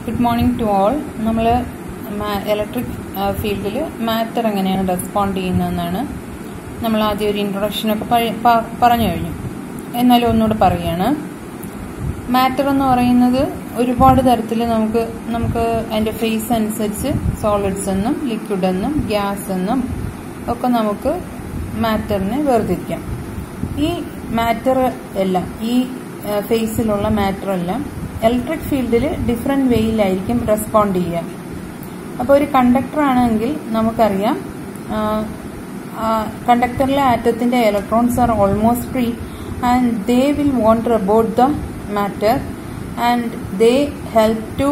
Good morning to all നമ്മൾ electric ഫീൽഡിൽ matter എങ്ങനെയാണ് റെസ്പോണ്ട് ചെയ്യുന്നതെന്നാണ് നമ്മൾ ആദ്യം ഒരു ഇൻട്രൊഡക്ഷനൊക്കെ പഴ- പ- പറഞ്ഞു കഴിഞ്ഞു എന്നാലും ഒന്നുകൂടെ പറയുകയാണ് മാറ്റർ എന്ന് പറയുന്നത് ഒരുപാട് തരത്തിൽ നമുക്ക് നമുക്ക് അതിൻ്റെ ഫേസ് അനുസരിച്ച് സോളിഡ്സ് എന്നും ലിക്വിഡ് എന്നും ഗ്യാസ് എന്നും ഒക്കെ നമുക്ക് മാറ്ററിനെ വേർതിരിക്കാം ഈ മാറ്റർ എല്ലാം ഈ ഫേസിലുള്ള മാറ്റർ എല്ലാം ഇലക്ട്രിക് ഫീൽഡിൽ ഡിഫറെൻറ്റ് വേയിലായിരിക്കും റെസ്പോണ്ട് ചെയ്യുക അപ്പോൾ ഒരു കണ്ടക്ടർ ആണെങ്കിൽ നമുക്കറിയാം കണ്ടക്ടറിലെ ആറ്റത്തിന്റെ electrons are almost free and they will wander about the matter and they help to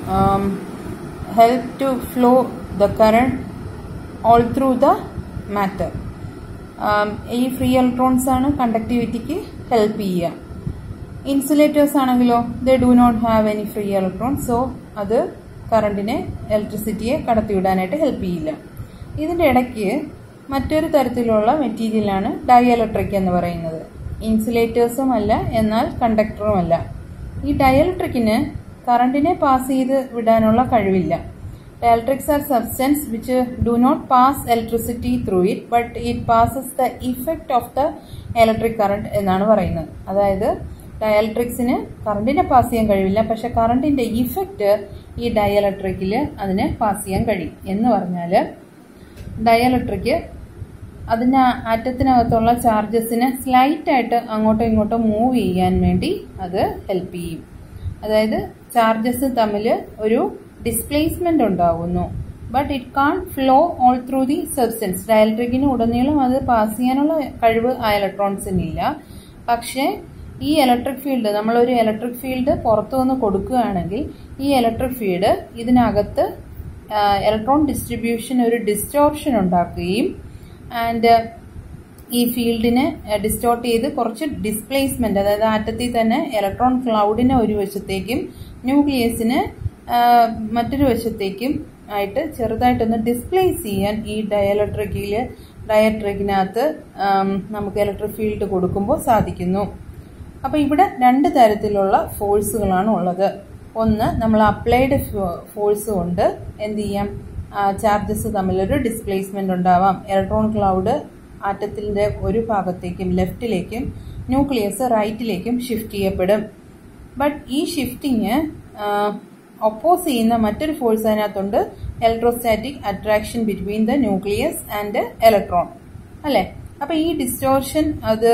help to flow the current all through the matter ഈ ഫ്രീ ഇലക്ട്രോൺസ് ആണ് കണ്ടക്ടിവിറ്റിക്ക് ഹെൽപ്പ് ചെയ്യുക ഇൻസുലേറ്റേഴ്സ് ആണെങ്കിലോ they do not have any free electron so അത് കറണ്ടിനെ ഇലക്ട്രിസിറ്റിയെ കടത്തിവിടാനായിട്ട് help ചെയ്യില്ല ഇതിന്റെ ഇടയ്ക്ക് മറ്റൊരു തരത്തിലുള്ള മെറ്റീരിയലാണ് ഡയലക്ട്രിക് എന്ന് പറയുന്നത് ഇൻസുലേറ്റേഴ്സും അല്ല എന്നാൽ കണ്ടക്ടറും അല്ല ഈ ഡയലക്ട്രിക്കിന് കറണ്ടിനെ പാസ് ചെയ്ത് വിടാനുള്ള കഴിവില്ല Dielectrics are substance which uh, do not pass electricity through it but it passes the effect of the electric current എന്നാണ് പറയുന്നത് അതായത് ഡയലക്ട്രിക്സിന് കറണ്ടിനെ പാസ് ചെയ്യാൻ കഴിവില്ല പക്ഷെ കറണ്ടിന്റെ ഇഫക്റ്റ് ഈ ഡയലക്ട്രിക്കിൽ അതിനെ പാസ് ചെയ്യാൻ കഴിയും എന്ന് പറഞ്ഞാൽ ഡയലക്ട്രിക്ക് അതിന് ആറ്റത്തിനകത്തുള്ള ചാർജസിനെ സ്ലൈറ്റ് ആയിട്ട് അങ്ങോട്ടോ ഇങ്ങോട്ടോ മൂവ് ചെയ്യാൻ വേണ്ടി അത് ഹെൽപ്പ് ചെയ്യും അതായത് ചാർജസ് തമ്മിൽ ഒരു ഡിസ്പ്ലേസ്മെന്റ് ഉണ്ടാകുന്നു but it can't flow all through the substance ഡയലക്ട്രിക്കിന് ഉടനീളം അത് പാസ് ചെയ്യാനുള്ള കഴിവ് ആ ഇലക്ട്രോൺസിനില്ല പക്ഷേ ഈ ഇലക്ട്രിക് ഫീൽഡ് നമ്മളൊരു ഇലക്ട്രിക് ഫീൽഡ് പുറത്തു നിന്ന് കൊടുക്കുകയാണെങ്കിൽ ഈ ഇലക്ട്രിക് ഫീൽഡ് ഇതിനകത്ത് ഇലക്ട്രോൺ ഡിസ്ട്രിബ്യൂഷൻ ഒരു ഡിസ്റ്റോർഷൻ ഉണ്ടാക്കുകയും ആൻഡ് ഈ ഫീൽഡിനെ ഡിസ്റ്റോർട്ട് ചെയ്ത് കുറച്ച് ഡിസ്പ്ലേസ്മെന്റ് അതായത് ആറ്റത്തിൽ തന്നെ ഇലക്ട്രോൺ ക്ലൗഡിനെ ഒരു വശത്തേക്കും ന്യൂക്ലിയസിന് മറ്റൊരു വശത്തേക്കും ആയിട്ട് ചെറുതായിട്ടൊന്ന് ഡിസ്പ്ലേസ് ചെയ്യാൻ ഈ ഡയലക്ട്രിക്കിൽ ഡയലക്ട്രിക്കിനകത്ത് നമുക്ക് ഇലക്ട്രിക് ഫീൽഡ് കൊടുക്കുമ്പോൾ സാധിക്കുന്നു അപ്പോൾ ഇവിടെ രണ്ട് തരത്തിലുള്ള ഫോഴ്സുകളാണ് ഉള്ളത് ഒന്ന് നമ്മൾ അപ്ലൈഡ് ഫോഴ്സ് കൊണ്ട് എന്ത് ചെയ്യാം ചാർജസ് തമ്മിലൊരു ഡിസ്പ്ലേസ്മെന്റ് ഉണ്ടാവാം ഇലക്ട്രോൺ ക്ലൗഡ് ആറ്റത്തിന്റെ ഒരു ഭാഗത്തേക്കും ലെഫ്റ്റിലേക്കും ന്യൂക്ലിയസ് റൈറ്റിലേക്കും ഷിഫ്റ്റ് ചെയ്യപ്പെടും ബട്ട് ഈ ഷിഫ്റ്റിങ് ഒപ്പോസ് ചെയ്യുന്ന മറ്റൊരു ഫോഴ്സ് അതിനകത്തുണ്ട് electrostatic attraction between the nucleus and electron അല്ലെ അപ്പൊ ഈ ഡിസ്റ്റോർഷൻ അത്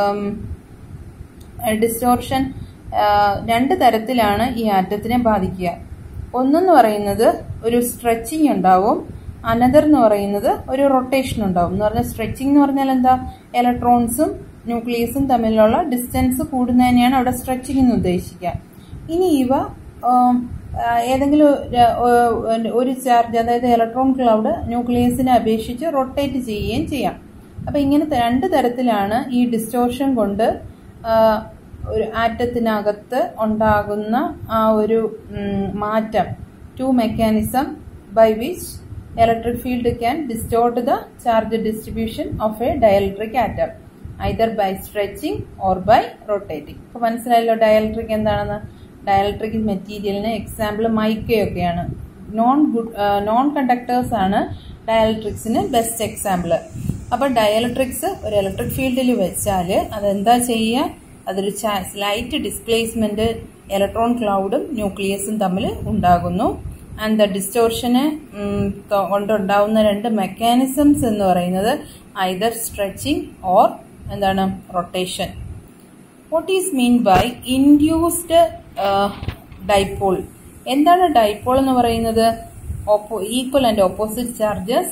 ഡിസ്റ്റോർഷൻ രണ്ട് തരത്തിലാണ് ഈ ആറ്റത്തിനെ ബാധിക്കുക ഒന്നെന്ന് പറയുന്നത് ഒരു സ്ട്രെച്ചിങ് ഉണ്ടാവും അനദർ എന്ന് പറയുന്നത് ഒരു റൊട്ടേഷൻ ഉണ്ടാവും എന്ന് പറഞ്ഞാൽ സ്ട്രെച്ചിങ് എന്ന് പറഞ്ഞാൽ എന്താ ഇലക്ട്രോൺസും ന്യൂക്ലിയസും തമ്മിലുള്ള ഡിസ്റ്റൻസ് കൂടുന്നതിനെയാണ് അവിടെ സ്ട്രെച്ചിങ് എന്ന് ഉദ്ദേശിക്കുക ഇനി ഇവ ഏതെങ്കിലും ഒരു ചാർജ് അതായത് ഇലക്ട്രോൺ ക്ലൗഡ് ന്യൂക്ലിയസിനെ അപേക്ഷിച്ച് റൊട്ടേറ്റ് ചെയ്യുകയും ചെയ്യാം അപ്പൊ ഇങ്ങനത്തെ രണ്ട് തരത്തിലാണ് ഈ ഡിസ്റ്റോർഷൻ കൊണ്ട് ഒരു ആറ്റത്തിനകത്ത് ഉണ്ടാകുന്ന ആ ഒരു മാറ്റം to mechanism by which electric field can distort the charge distribution of a dielectric atom either by stretching or by rotating ഇപ്പൊ മനസ്സിലായല്ലോ ഡയലക്ട്രിക് എന്താണെന്ന് ഡയലക്ട്രിക് മെറ്റീരിയലിന് എക്സാമ്പിൾ മൈക്കയൊക്കെയാണ് നോൺ ഗുഡ് നോൺ കണ്ടക്ടേഴ്സ് ആണ് ഡയലക്ട്രിക്സിന് ബെസ്റ്റ് എക്സാമ്പിൾ അപ്പൊ dielectrics ഒരു electric ഫീൽഡിൽ വെച്ചാൽ അതെന്താ ചെയ്യുക അതൊരു സ്ലൈറ്റ് ഡിസ്പ്ലേസ്മെന്റ് ഇലക്ട്രോൺ ക്ലൗഡും ന്യൂക്ലിയസും തമ്മിൽ ഉണ്ടാകുന്നു ആൻഡ് ദ ഡിസ്റ്റോർഷന് കൊണ്ടുണ്ടാവുന്ന രണ്ട് മെക്കാനിസംസ് എന്ന് പറയുന്നത് ഐദർ സ്ട്രെച്ചിങ് ഓർ എന്താണ് rotation what is mean by induced dipole എന്താണ് ഡൈപോൾ എന്ന് പറയുന്നത് equal and opposite charges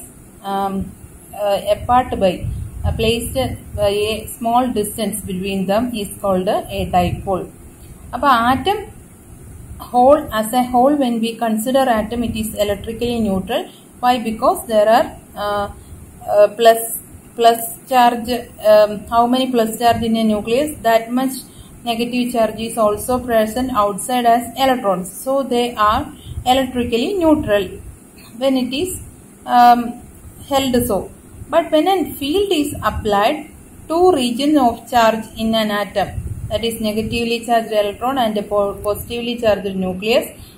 apart by placed a small distance between them is called a dipole അപ്പൊ atom whole as a whole when we consider atom it is electrically neutral why because there are uh, uh, plus plus charge um, how many plus charge in a nucleus that much negative charge is also present outside as electrons so they are electrically neutral when it is um, held so but when a field is applied two regions of charge in an atom that is negatively charged electron and a po- positively charged nucleus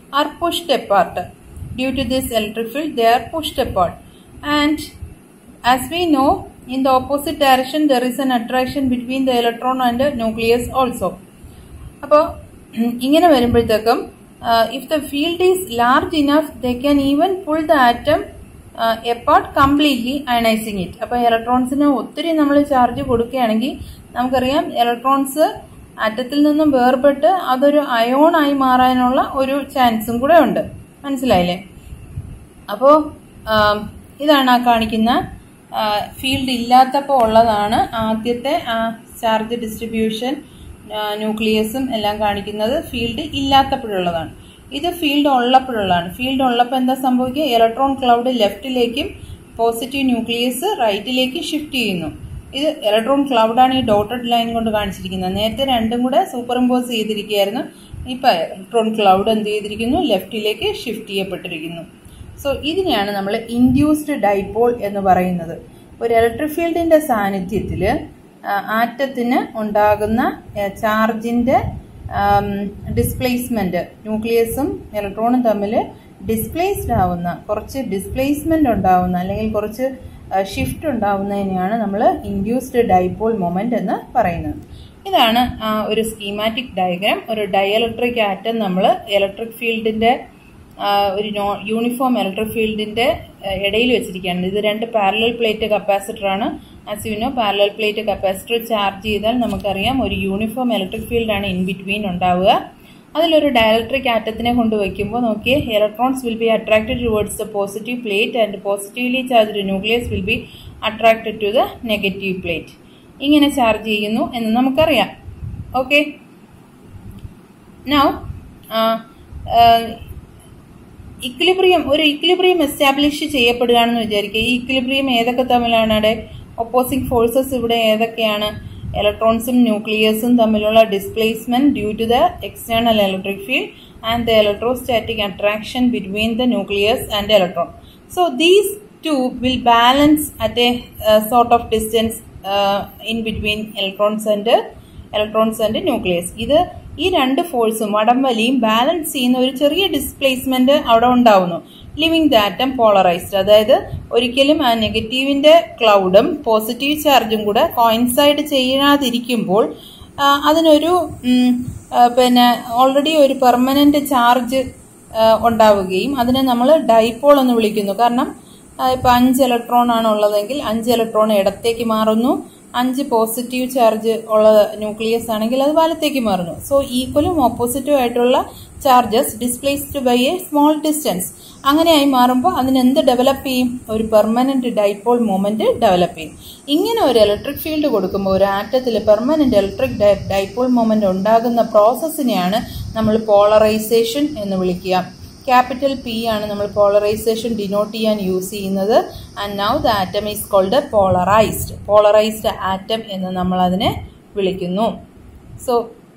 are pushed apart. Due to this electric field, they are pushed apart. And as we know, in the opposite direction, there is an attraction between the electron and the nucleus also. അപ്പോൾ ഇങ്ങനെ വരുമ്പോഴത്തേക്കും if the field is large enough they can even pull the atom apart completely ionising it അപ്പോൾ ഇലക്ട്രോൺസിന് ഒത്തിരി നമ്മൾ charge കൊടുക്കുകയാണെങ്കിൽ നമുക്കറിയാം electrons ആറ്റത്തിൽ നിന്നും വേർപെട്ട് അതൊരു അയോൺ ആയി മാറാനുള്ള ഒരു ചാൻസും കൂടെ ഉണ്ട് മനസ്സിലായില്ലേ അപ്പോൾ ഇതാണ് ആ കാണിക്കുന്ന ഫീൽഡ് ഇല്ലാത്തപ്പോൾ ഉള്ളതാണ് ആദ്യത്തെ ചാർജ് ഡിസ്ട്രിബ്യൂഷൻ ന്യൂക്ലിയസും എല്ലാം കാണിക്കുന്നത് ഫീൽഡ് ഇല്ലാത്തപ്പോഴുള്ളതാണ് ഇത് ഫീൽഡ് ഉള്ളപ്പോഴുള്ളതാണ് ഫീൽഡ് ഉള്ളപ്പോൾ എന്താ സംഭവിക്കുക ഇലക്ട്രോൺ ക്ലൗഡ് ലെഫ്റ്റിലേക്കും പോസിറ്റീവ് ന്യൂക്ലിയസ് റൈറ്റിലേക്ക് ഷിഫ്റ്റ് ചെയ്യുന്നു ഇത് ഇലക്ട്രോൺ ക്ലൗഡാണ് ഈ ഡോട്ടഡ് ലൈൻ കൊണ്ട് കാണിച്ചിരിക്കുന്നത് നേരത്തെ രണ്ടും കൂടെ സൂപ്പർ ഇമ്പോസ് ചെയ്തിരിക്കുകയായിരുന്നു ഇപ്പം ഇലക്ട്രോൺ ക്ലൗഡ് എന്ത് ചെയ്തിരിക്കുന്നു ലെഫ്റ്റിലേക്ക് ഷിഫ്റ്റ് ചെയ്യപ്പെട്ടിരിക്കുന്നു സോ ഇതിനെയാണ് നമ്മൾ ഇൻഡ്യൂസ്ഡ് ഡൈപോൾ എന്ന് പറയുന്നത് ഒരു ഇലക്ട്രിക് ഫീൽഡിന്റെ സാന്നിധ്യത്തിൽ ആറ്റത്തിന് ഉണ്ടാകുന്ന ചാർജിന്റെ ഡിസ്പ്ലേസ്മെന്റ് ന്യൂക്ലിയസും ഇലക്ട്രോണും തമ്മിൽ ഡിസ്പ്ലേസ്ഡ് ആവുന്ന കുറച്ച് ഡിസ്പ്ലേസ്മെന്റ് ഉണ്ടാവുന്ന അല്ലെങ്കിൽ കുറച്ച് ഷിഫ്റ്റ് ഉണ്ടാവുന്നതിനെയാണ് നമ്മൾ ഇൻഡ്യൂസ്ഡ് ഡൈപോൾ മൊമെന്റ് എന്ന് പറയുന്നത് ഇതാണ് ഒരു സ്കീമാറ്റിക് ഡയഗ്രാം ഒരു ഡയലക്ട്രിക് ആറ്റം നമ്മൾ ഇലക്ട്രിക് ഫീൽഡിന്റെ ഒരു നോ യൂണിഫോം ഇലക്ട്രിക് ഫീൽഡിന്റെ ഇടയിൽ വെച്ചിരിക്കുകയാണ് ഇത് രണ്ട് പാരലൽ പ്ലേറ്റ് കപ്പാസിറ്റർ ആണ് as you know parallel plate capacitor charge ചെയ്താൽ നമുക്കറിയാം ഒരു യൂണിഫോം ഇലക്ട്രിക് ഫീൽഡാണ് ഇൻ ബിറ്റ്വീൻ ഉണ്ടാവുക അതിലൊരു ഡയലക്ട്രിക് ആറ്റത്തിനെ കൊണ്ട് വയ്ക്കുമ്പോൾ നോക്കിയേ electrons will be attracted towards the positive plate and positively charged nucleus will be attracted to the negative plate ഇങ്ങനെ ചാർജ് ചെയ്യുന്നു എന്ന് നമുക്കറിയാം ഓക്കെ നൗ ഇക്വിലിബ്രിയം ഒരു ഇക്വിലിബ്രിയം എസ്റ്റാബ്ലിഷ് ചെയ്യപ്പെടുകയാണെന്ന് വിചാരിക്കുക ഈ ഇക്വിലിബ്രിയം ഏതൊക്കെ തമ്മിലാണ് അവിടെ ഒപ്പോസിംഗ് ഫോഴ്സസ് ഇവിടെ ഏതൊക്കെയാണ് ഇലക്ട്രോൺസും ന്യൂക്ലിയസും തമ്മിലുള്ള displacement due to the external electric field and the electrostatic attraction between the nucleus and electron so these two will balance at a sort of distance in between electrons and electrons and nucleus ഇത് ഈ രണ്ട് ഫോഴ്സും വടംവലിയും balance ചെയ്യുന്ന ഒരു ചെറിയ displacement അവിടെ ഉണ്ടാവുന്നു living the atom polarised അതായത് ഒരിക്കലും ആ നെഗറ്റീവിന്റെ ക്ലൗഡും പോസിറ്റീവ് ചാർജും കൂടെ കോയിൻസൈഡ് ചെയ്യാതിരിക്കുമ്പോൾ അതിനൊരു പിന്നെ ഓൾറെഡി ഒരു പെർമനന്റ് ചാർജ് ഉണ്ടാവുകയും അതിനെ നമ്മൾ ഡൈപോൾ എന്ന് വിളിക്കുന്നു കാരണം ഇപ്പൊ അഞ്ച് ഇലക്ട്രോൺ ആണ് ഉള്ളതെങ്കിൽ അഞ്ച് ഇലക്ട്രോൺ ഇടത്തേക്ക് മാറുന്നു അഞ്ച് പോസിറ്റീവ് ചാർജ് ഉള്ള ന്യൂക്ലിയസ് ആണെങ്കിൽ അത് വലത്തേക്ക് മാറുന്നു സോ ഈക്വലും ഓപ്പോസിറ്റും ആയിട്ടുള്ള charges displaced by a small distance അങ്ങനെയായി മാറുമ്പോൾ അതിന് എന്ത് ഡെവലപ്പ് ചെയ്യും ഒരു പെർമനന്റ് ഡൈപോൾ മൂവ്മെന്റ് ഡെവലപ്പ് ചെയ്യും ഇങ്ങനെ ഒരു ഇലക്ട്രിക് ഫീൽഡ് കൊടുക്കുമ്പോൾ ഒരു ആറ്റത്തിൽ പെർമനന്റ് ഇലക്ട്രിക് ഡൈപോൾ മൂവ്മെന്റ് ഉണ്ടാകുന്ന പ്രോസസ്സിനെയാണ് നമ്മൾ പോളറൈസേഷൻ എന്ന് വിളിക്കുക ക്യാപിറ്റൽ പി ആണ് നമ്മൾ പോളറൈസേഷൻ ഡിനോട്ട് ചെയ്യാൻ യൂസ് ചെയ്യുന്നത് and now the atom is called polarized polarized atom എന്ന് നമ്മൾ അതിനെ വിളിക്കുന്നു സോ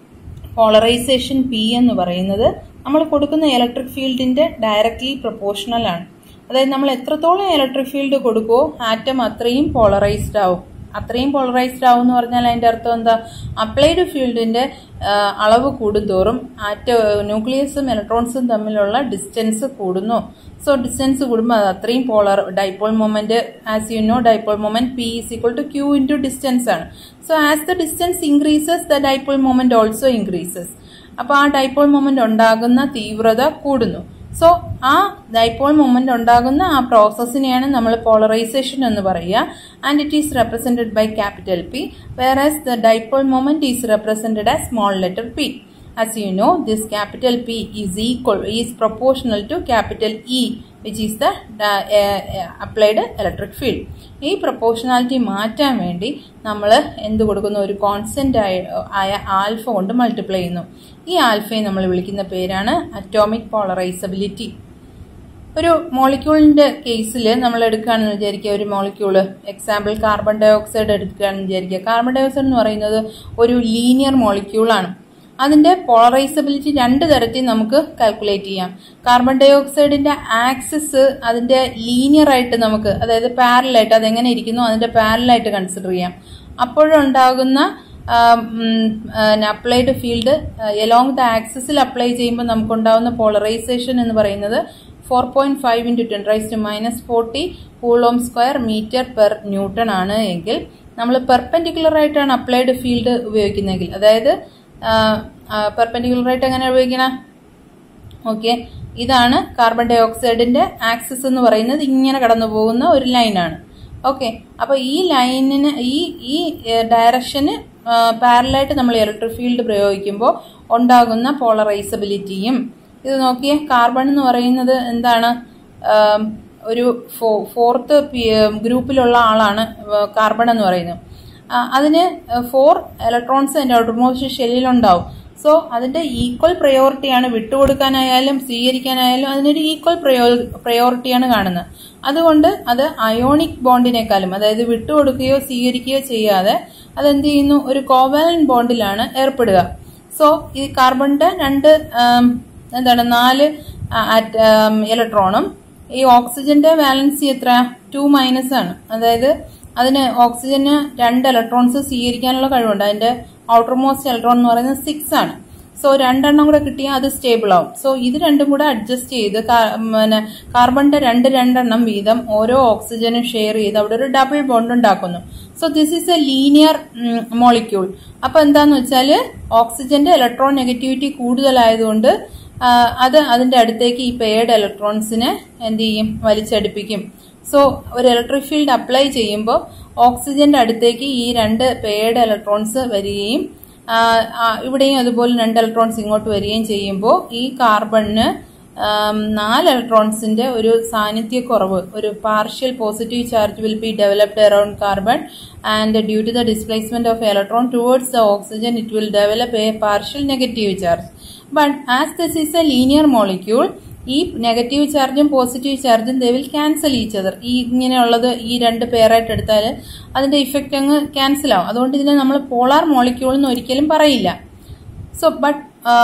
പോളറൈസേഷൻ പി എന്ന് പറയുന്നത് നമ്മൾ കൊടുക്കുന്ന ഇലക്ട്രിക് ഫീൽഡിന്റെ ഡയറക്ട്ലി പ്രൊപ്പോർഷണൽ ആണ് അതായത് നമ്മൾ എത്രത്തോളം ഇലക്ട്രിക് ഫീൽഡ് കൊടുക്കുമോ ആറ്റം അത്രയും പോളറൈസ്ഡ് ആവും അത്രയും പോളറൈസ്ഡ് ആവും എന്ന് പറഞ്ഞാൽ അതിന്റെ അർത്ഥം എന്താ അപ്ലൈഡ് ഫീൽഡിന്റെ അളവ് കൂടുന്തോറും ആറ്റ ന്യൂക്ലിയസും ഇലക്ട്രോൺസും തമ്മിലുള്ള ഡിസ്റ്റൻസ് കൂടുന്നു സോ ഡിസ്റ്റൻസ് കൂടുമ്പോൾ അത് അത്രയും polar dipole moment as you know dipole moment P is equal to Q into distance ആണ് so as the distance increases the dipole moment also increases അപ്പോൾ ആ ഡൈപോൾ മൊമെന്റ് ഉണ്ടാകുന്ന തീവ്രത കൂടുന്നു സോ ആ ഡൈപോൾ മൊമെന്റ് ഉണ്ടാകുന്ന ആ പ്രോസസ്സിനെയാണ് നമ്മൾ പോളറൈസേഷൻ എന്ന് പറയുക and it is represented by capital P where as the dipole moment is represented as small letter P as you know this capital P is equal is proportional to capital E which is the uh, uh, applied electric field ഈ proportionality മാറ്റാൻ വേണ്ടി നമ്മൾ എന്ത് കൊടുക്കുന്നു ഒരു constant ആയ alpha കൊണ്ട് multiply ചെയ്യുന്നു ഈ ആൽഫയെ നമ്മൾ വിളിക്കുന്ന പേരാണ് അറ്റോമിക് പോളറൈസബിലിറ്റി ഒരു മോളിക്യൂളിന്റെ കേസിൽ നമ്മൾ എടുക്കുകയാണെന്ന് വിചാരിക്കുക ഒരു molecule example carbon dioxide എടുക്കുകയാണെന്ന് വിചാരിക്കുക കാർബൺ ഡൈ ഓക്സൈഡ് എന്ന് പറയുന്നത് ഒരു ലീനിയർ മോളിക്യൂളാണ് അതിന്റെ പോളറൈസബിലിറ്റി രണ്ട് തരത്തിൽ നമുക്ക് കാൽക്കുലേറ്റ് ചെയ്യാം കാർബൺ ഡൈ ഓക്സൈഡിന്റെ ആക്സിസ് അതിന്റെ ലീനിയർ ആയിട്ട് നമുക്ക് അതായത് പാരലായിട്ട് അതെങ്ങനെ ഇരിക്കുന്നു അതിന്റെ പാരലായിട്ട് കൺസിഡർ ചെയ്യാം അപ്പോഴുണ്ടാകുന്ന അപ്ലൈഡ് ഫീൽഡ് എലോങ് ദ ആക്സിസിൽ അപ്ലൈ ചെയ്യുമ്പോൾ നമുക്കുണ്ടാവുന്ന പോളറൈസേഷൻ എന്ന് പറയുന്നത് four point five into ten raise to minus forty coulomb square metre per newton ആണ് എങ്കിൽ നമ്മൾ പെർപെൻഡിക്കുലർ ആയിട്ടാണ് അപ്ലൈഡ് ഫീൽഡ് ഉപയോഗിക്കുന്നതെങ്കിൽ അതായത് പെർപെൻഡിക്കുലർ ആയിട്ട് എങ്ങനെ ഉപയോഗിക്കണം ഓക്കെ ഇതാണ് കാർബൺ ഡൈ ഓക്സൈഡിന്റെ ആക്സിസ് എന്ന് പറയുന്നത് ഇങ്ങനെ കടന്നു പോകുന്ന ഒരു ലൈനാണ് ഓക്കെ അപ്പൊ ഈ ലൈനിന് ഈ ഈ ഡയറക്ഷന് പാരലായിട്ട് നമ്മൾ ഇലക്ട്രിക് ഫീൽഡ് പ്രയോഗിക്കുമ്പോൾ ഉണ്ടാകുന്ന പോളറൈസബിലിറ്റിയും ഇത് നോക്കിയേ കാർബൺ എന്ന് പറയുന്നത് എന്താണ് ഒരു ഫോർത്ത് ഗ്രൂപ്പിലുള്ള ആളാണ് കാർബൺ എന്ന് പറയുന്നത് അതിന് ഫോർ ഇലക്ട്രോൺസ് അതിന്റെ ഔട്ടർമോസ്റ്റ് ഷെല്ലിലുണ്ടാവും സോ അതിന്റെ ഈക്വൽ പ്രയോറിറ്റിയാണ് വിട്ടുകൊടുക്കാനായാലും സ്വീകരിക്കാനായാലും അതിനൊരു ഈക്വൽ പ്രയോ പ്രയോറിറ്റിയാണ് കാണുന്നത് അതുകൊണ്ട് അത് അയോണിക് ബോണ്ടിനേക്കാളും അതായത് വിട്ടുകൊടുക്കുകയോ സ്വീകരിക്കുകയോ ചെയ്യാതെ അതെന്ത് ചെയ്യുന്നു ഒരു കോവാലൻ ബോണ്ടിലാണ് ഏർപ്പെടുക സോ ഈ കാർബണിന്റെ രണ്ട് എന്താണ് നാല് ഇലക്ട്രോണും ഈ ഓക്സിജന്റെ വാലൻസി എത്ര ടു മൈനസ് ആണ് അതായത് അതിന് ഓക്സിജന് രണ്ട് ഇലക്ട്രോൺസ് സ്വീകരിക്കാനുള്ള കഴിവുണ്ട് അതിന്റെ ഔട്ടർമോസ്റ്റ് ഇലക്ട്രോൺ എന്ന് പറയുന്നത് സിക്സ് ആണ് സോ രണ്ടെണ്ണം കൂടെ കിട്ടിയാൽ അത് സ്റ്റേബിൾ ആവും സോ ഇത് രണ്ടും കൂടെ അഡ്ജസ്റ്റ് ചെയ്ത് പിന്നെ കാർബണിന്റെ രണ്ട് രണ്ടെണ്ണം വീതം ഓരോ ഓക്സിജനും ഷെയർ ചെയ്ത് അവിടെ ഒരു ഡബിൾ ബോണ്ട് ഉണ്ടാക്കുന്നു so this is a linear molecule അപ്പൊ എന്താന്ന് വെച്ചാൽ ഓക്സിജന്റെ ഇലക്ട്രോൺ നെഗറ്റിവിറ്റി കൂടുതലായതുകൊണ്ട് അത് അതിന്റെ അടുത്തേക്ക് ഈ പെയർഡ് ഇലക്ട്രോൺസിനെ എന്ത് ചെയ്യും വലിച്ചടുപ്പിക്കും സോ ഒരു ഇലക്ട്രിക് ഫീൽഡ് അപ്ലൈ ചെയ്യുമ്പോൾ ഓക്സിജന്റെ അടുത്തേക്ക് ഈ രണ്ട് പെയർഡ് ഇലക്ട്രോൺസ് വരികയും ഇവിടെയും അതുപോലെ രണ്ട് ഇലക്ട്രോൺസ് ഇങ്ങോട്ട് വരികയും ചെയ്യുമ്പോൾ ഈ കാർബണിന് നാല് ഇലക്ട്രോൺസിന്റെ ഒരു സാന്നിധ്യക്കുറവ് ഒരു partial positive charge will be developed around carbon and due to the displacement of electron towards the oxygen it will develop a partial negative charge but as this is a linear molecule ഈ negative ചാർജും positive ചാർജും they will cancel each other ഈ ഇങ്ങനെയുള്ളത് ഈ രണ്ട് പേരായിട്ട് എടുത്താൽ അതിന്റെ ഇഫക്റ്റ് അങ്ങ് ക്യാൻസൽ ആവും അതുകൊണ്ട് ഇതിനെ നമ്മൾ പോളാർ മോളിക്യൂൾ എന്ന് ഒരിക്കലും പറയില്ല സോ ബട്ട്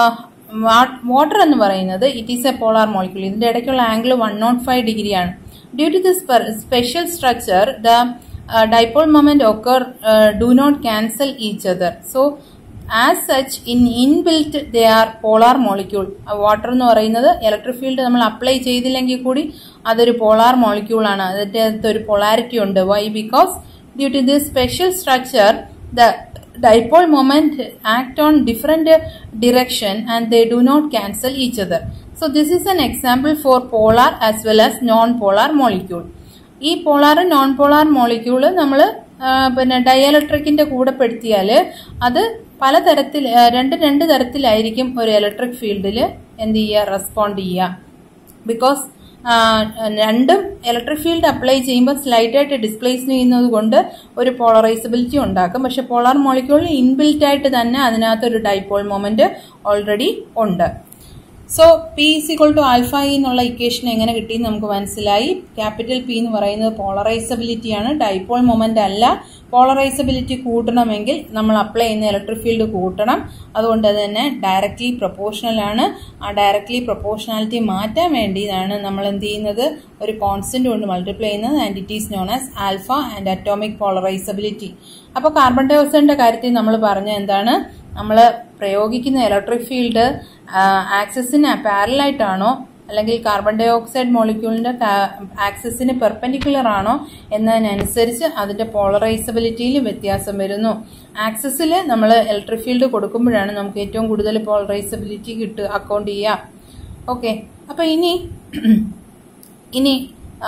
വാട്ടർ എന്ന് പറയുന്നത് it is a polar molecule ഇതിന്റെ ഇടയ്ക്കുള്ള angle one nought five degree ആണ് due to this special structure the dipole moment occur do not cancel each other so as such in inbuilt they are polar molecule water എന്ന് പറയുന്നത് electric field നമ്മൾ apply ചെയ്തില്ലെങ്കിൽ കൂടി അതൊരു polar molecule ആണ് അതിന്റെ അകത്ത് ഒരു പൊളാരിറ്റി ഉണ്ട് why because due to this special structure the dipole moment act on different direction and they do not cancel each other so this is an example for polar as well as non polar molecule ഈ polar non polar molecule നമ്മൾ പിന്നെ ഡയലക്ട്രിക്കിന്റെ കൂടെ പെടുത്തിയാൽ അത് പലതരത്തിൽ രണ്ട് രണ്ട് തരത്തിലായിരിക്കും ഒരു electric ഫീൽഡിൽ എന്ത് ചെയ്യുക റെസ്പോണ്ട് ചെയ്യുക ബിക്കോസ് രണ്ടും ഇലക്ട്രിക് ഫീൽഡ് അപ്ലൈ ചെയ്യുമ്പോൾ സ്ലൈറ്റ് ആയിട്ട് ഡിസ്പ്ലേസ് ചെയ്യുന്നത് കൊണ്ട് ഒരു പോളറൈസബിലിറ്റി ഉണ്ടാക്കും പക്ഷെ പോളാർ മോളിക്യൂളിൽ ഇൻബിൽറ്റ് ആയിട്ട് തന്നെ അതിനകത്ത് ഒരു ഡൈപോൾ മൊമെന്റ് ഓൾറെഡി ഉണ്ട് so P is equal to alpha E എന്നുള്ള ഇക്വേഷൻ എങ്ങനെ കിട്ടിയെന്ന് നമുക്ക് മനസ്സിലായി ക്യാപിറ്റൽ പി എന്ന് പറയുന്നത് പോളറൈസബിലിറ്റി ആണ് ഡൈപോൾ മൊമെന്റ് അല്ല പോളറൈസബിലിറ്റി കൂട്ടണമെങ്കിൽ നമ്മൾ അപ്ലൈ ചെയ്യുന്ന ഇലക്ട്രിക് ഫീൽഡ് കൂട്ടണം അതുകൊണ്ട് തന്നെ ഡയറക്ട്ലി പ്രൊപ്പോർഷണൽ ആണ് ആ ഡയറക്ട്ലി പ്രൊപ്പോർഷണാലിറ്റി മാറ്റാൻ വേണ്ടിയാണ് നമ്മൾ എന്ത് ചെയ്യുന്നത് ഒരു കോൺസ്റ്റന്റ് കൊണ്ട് മൾട്ടിപ്ലൈ ചെയ്യുന്നത് and it is known as alpha and atomic polarizability അപ്പോൾ കാർബൺ ഡൈ ഓക്സൈഡിന്റെ കാര്യത്തിൽ നമ്മൾ പറഞ്ഞ എന്താണ് നമ്മൾ പ്രയോഗിക്കുന്ന ഇലക്ട്രിക് ഫീൽഡ് ആക്സസിന് പാരലായിട്ടാണോ അല്ലെങ്കിൽ കാർബൺ ഡൈ ഓക്സൈഡ് മോളിക്യൂളിന്റെ ആക്സിസിന് പെർപെൻഡിക്കുലർ ആണോ എന്നതിനനുസരിച്ച് അതിന്റെ പോളറൈസബിലിറ്റിയിൽ വ്യത്യാസം വരുന്നു ആക്സിസിൽ നമ്മൾ ഇലക്ട്രിക് ഫീൽഡ് കൊടുക്കുമ്പോഴാണ് നമുക്ക് ഏറ്റവും കൂടുതൽ പോളറൈസബിലിറ്റി കിട്ടുക അക്കൗണ്ട് ചെയ്യുക ഓക്കെ അപ്പൊ ഇനി ഇനി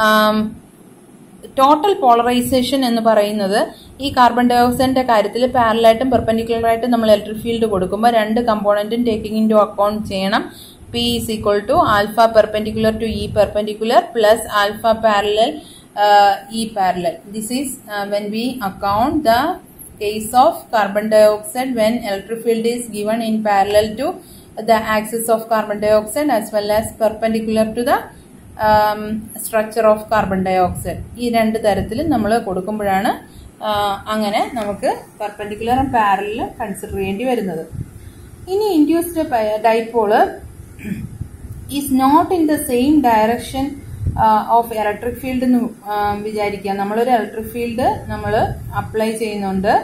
ടോട്ടൽ പോളറൈസേഷൻ എന്ന് പറയുന്നത് ഈ കാർബൺ ഡൈ ഓക്സൈഡിന്റെ കാര്യത്തിൽ പാരലായിട്ടും പെർപെൻഡിക്കുലറായിട്ടും നമ്മൾ ഇലക്ട്രിക് ഫീൽഡ് കൊടുക്കുമ്പോൾ രണ്ട് കമ്പോണന്റും ടേക്കിംഗ് ഇൻ ടു അക്കൗണ്ട് ചെയ്യണം P is equal to alpha perpendicular to E perpendicular plus alpha parallel E parallel this is when we account the case of carbon dioxide when electric field is given in parallel to the axis of carbon dioxide as well as perpendicular to the structure of carbon dioxide ഈ രണ്ട് തരത്തിൽ നമ്മൾ കൊടുക്കുമ്പോഴാണ് അങ്ങനെ നമുക്ക് പെർപെൻഡിക്കുലറും പാരലും consider ചെയ്യേണ്ടി വരുന്നത് ഇനി induced dipole is not in the same direction of electric field എന്ന് വിചാരിക്കുക നമ്മളൊരു ഇലക്ട്രിക് ഫീൽഡ് നമ്മൾ അപ്ലൈ ചെയ്യുന്നുണ്ട്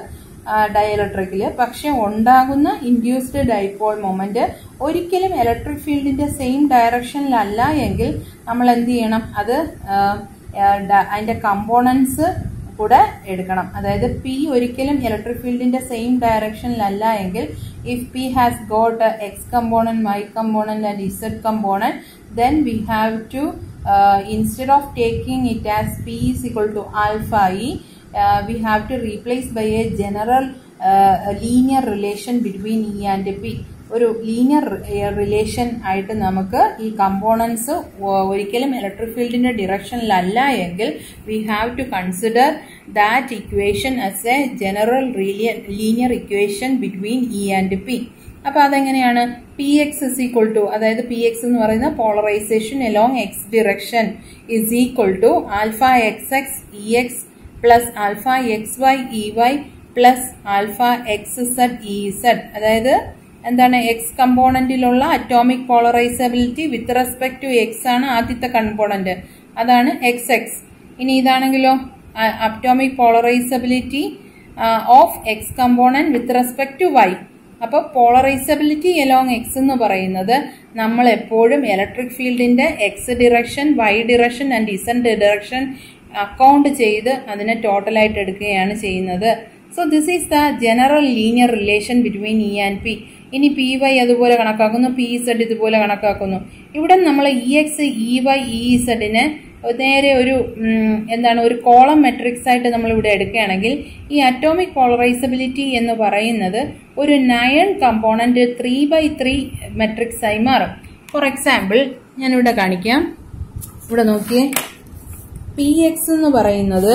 ഡയലക്ട്രിക്കിൽ പക്ഷെ ഉണ്ടാകുന്ന ഇൻഡ്യൂസ്ഡ് ഡൈപോൾ മൊമെന്റ് ഒരിക്കലും ഇലക്ട്രിക് ഫീൽഡിന്റെ സെയിം ഡയറക്ഷനിലല്ല എങ്കിൽ നമ്മൾ എന്ത് ചെയ്യണം അത് ആ, ആ, ഡ- അതിന്റെ കമ്പോണൻസ് കൂടെ എടുക്കണം അതായത് പി ഒരിക്കലും ഇലക്ട്രിക് ഫീൽഡിന്റെ സെയിം ഡയറക്ഷനിലല്ല എങ്കിൽ if P has got X component Y component and Z component then we have to uh, instead of taking it as p is equal to alpha e uh, we have to replace by a general uh, a linear relation between e and p ഒരു linear relation ആയിട്ട് നമുക്ക് ഈ components ഒരിക്കലും electric ഫീൽഡിന്റെ ഡിറക്ഷനിലല്ല എങ്കിൽ we have to consider that equation as a general linear equation between E and P അപ്പൊ അതെങ്ങനെയാണ് P X is equal to അതായത് പി എക്സ് എന്ന് പറയുന്ന polarization along X direction is equal to alpha X X E X plus alpha X Y E Y plus alpha X Z E Z അതായത് എന്താണ് X കമ്പോണന്റിലുള്ള atomic polarizability with respect to X ആണ് ആദ്യത്തെ component അതാണ് X X ഇനി ഇതാണെങ്കിലോ atomic polarizability of X component with respect to Y അപ്പോൾ polarizability along X എന്ന് പറയുന്നത് നമ്മൾ എപ്പോഴും ഇലക്ട്രിക് ഫീൽഡിന്റെ X direction Y direction and Z direction account ചെയ്ത് അതിനെ ടോട്ടലായിട്ട് എടുക്കുകയാണ് ചെയ്യുന്നത് so this is the general linear relation between E and P ഇനി പി വൈ അതുപോലെ കണക്കാക്കുന്നു പി ഇസഡ് ഇതുപോലെ കണക്കാക്കുന്നു ഇവിടെ നമ്മൾ E X E Y E ഇസഡിനെ നേരെ ഒരു ഉം, എന്താണ് ഒരു കോളം മെട്രിക്സ് ആയിട്ട് നമ്മൾ ഇവിടെ എടുക്കുകയാണെങ്കിൽ ഈ അറ്റോമിക് പോളറൈസബിലിറ്റി എന്ന് പറയുന്നത് ഒരു nine component three by three matrix ആയി മാറും ഫോർ എക്സാമ്പിൾ ഞാനിവിടെ കാണിക്കാം ഇവിടെ നോക്കിയേ പി എക്സ് എന്ന് പറയുന്നത്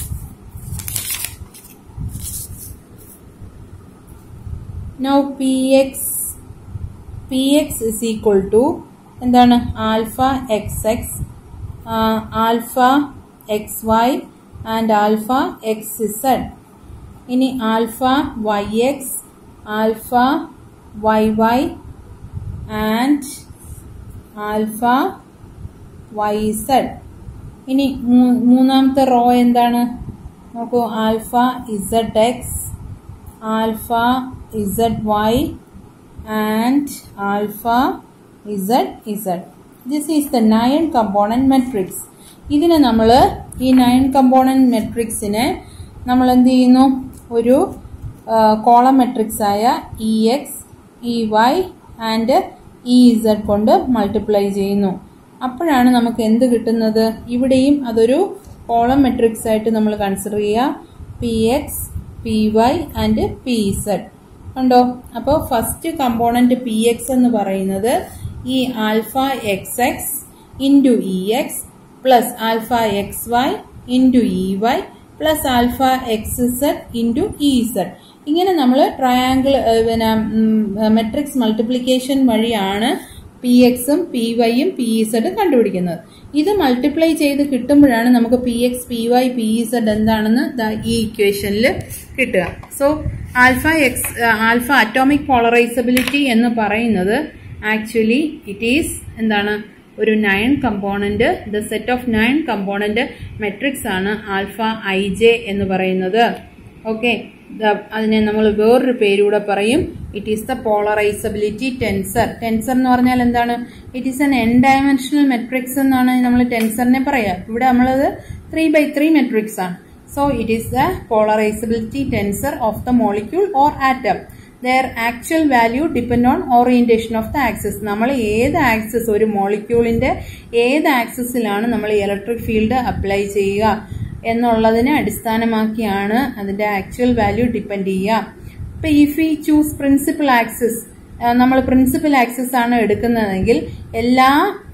now P X P X is equal to എന്താണ് alpha X X alpha X Y and alpha X Z ഇനി alpha Y X alpha Y Y and alpha Y Z ഇനി മൂ- മൂന്നാമത്തെ റോ എന്താണ് നോക്കൂ alpha Z X alpha Z Y and alpha Z Z this is the nine component matrix ഇതിനെ നമ്മൾ ഈ nine component മെട്രിക്സിനെ നമ്മൾ എന്ത് ചെയ്യുന്നു ഒരു കോളം മെട്രിക്സ് ആയ E X E Y and E Z കൊണ്ട് മൾട്ടിപ്ലൈ ചെയ്യുന്നു അപ്പോഴാണ് നമുക്ക് എന്ത് കിട്ടുന്നത് ഇവിടെയും അതൊരു കോളം മെട്രിക്സ് ആയിട്ട് നമ്മൾ കൺസിഡർ ചെയ്യുക P X P Y and P Z കണ്ടോ അപ്പോൾ ഫസ്റ്റ് കമ്പോണന്റ് പി എക്സ് എന്ന് പറയുന്നത് ഈ alpha X X into E X plus alpha X Y into E Y plus alpha X Z into E Z ഇങ്ങനെ നമ്മൾ triangle പിന്നെ matrix multiplication വഴിയാണ് P എക്സും പി വൈയും പി ഇസഡ് കണ്ടുപിടിക്കുന്നത് ഇത് മൾട്ടിപ്ലൈ ചെയ്ത് കിട്ടുമ്പോഴാണ് നമുക്ക് P X P Y P Z എന്താണെന്ന് ദാ ഈ ഇക്വേഷനിൽ കിട്ടുക so alpha X alpha atomic polarizability എന്ന് പറയുന്നത് ആക്ച്വലി ഇറ്റ് ഈസ് എന്താണ് ഒരു nine component the set of nine component matrix ആണ് ആൽഫ ഐ ജെ എന്ന് പറയുന്നത് ഓക്കെ അതിനെ നമ്മൾ വേറൊരു പേരൂടെ പറയും it is the polarizability tensor tensor എന്ന് പറഞ്ഞാൽ എന്താണ് it is an N dimensional matrix എന്നാണ് നമ്മൾ ടെൻസറിനെ പറയുക ഇവിടെ നമ്മളത് ത്രീ ബൈ ത്രീ മെട്രിക്സ് ആണ് so it is the polarizability tensor of the molecule or atom there actual value depend on orientation of the axis നമ്മൾ ഏത് ആക്സിസ് ഒരു മോളിക്യൂളിന്റെ ഏത് ആക്സിസിലാണ് നമ്മൾ ഇലക്ട്രിക് ഫീൽഡ് അപ്ലൈ ചെയ്യുക എന്നുള്ളതിനെ അടിസ്ഥാനമാക്കിയാണ് അതിന്റെ ആക്ച്വൽ വാല്യൂ ഡിപ്പെൻഡ് ചെയ്യുക ഇപ്പൊ ഇഫ് ഈ ചൂസ് പ്രിൻസിപ്പൽ ആക്സിസ് നമ്മൾ പ്രിൻസിപ്പൽ ആക്സിസ് ആണ് എടുക്കുന്നതെങ്കിൽ എല്ലാ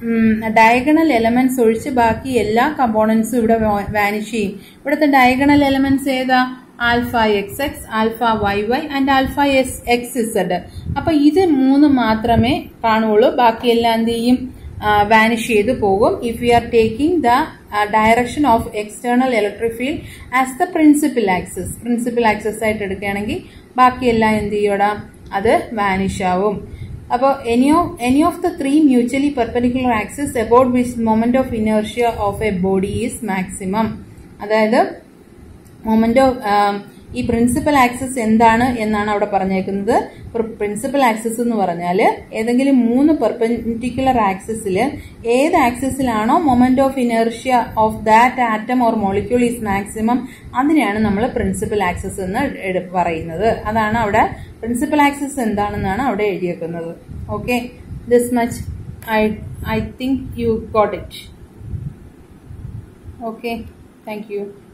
ഡയഗണൽ എലമെന്റ്സ് ഒഴിച്ച് ബാക്കി എല്ലാ കമ്പോണൻസും ഇവിടെ വാനിഷ് ചെയ്യും ഇവിടുത്തെ ഡയഗണൽ എലമെന്റ്സ് ഏതാ alpha X X alpha Y Y and alpha S X Z അപ്പൊ ഇത് മൂന്ന് മാത്രമേ കാണുള്ളൂ ബാക്കിയെല്ലാം എന്ത് ചെയ്യും വാനിഷ് ചെയ്ത് പോകും if you are taking the direction of external electric field as the principal axis principal axis ആയിട്ട് എടുക്കുകയാണെങ്കിൽ ബാക്കിയെല്ലാം എന്ത് ചെയ്യൂടാ അത് വാനിഷ് ആവും അപ്പോൾ any of any of the three mutually perpendicular axis about which moment of inertia of a body is maximum അതായത് moment of ഈ പ്രിൻസിപ്പൽ ആക്സിസ് എന്താണ് എന്നാണ് അവിടെ പറഞ്ഞേക്കുന്നത് പ്രിൻസിപ്പൽ ആക്സിസ് എന്ന് പറഞ്ഞാൽ ഏതെങ്കിലും മൂന്ന് പെർപെൻഡിക്കുലർ ആക്സിസിൽ ഏത് ആക്സിസിലാണോ moment of inertia of that atom or molecule is maximum അതിനെയാണ് നമ്മൾ പ്രിൻസിപ്പൽ ആക്സിസ് എന്ന് എട് പറയുന്നത് അതാണ് അവിടെ പ്രിൻസിപ്പൽ ആക്സിസ് എന്താണെന്നാണ് അവിടെ എഴുതിയേക്കുന്നത് okay this much I I think you got it okay thank U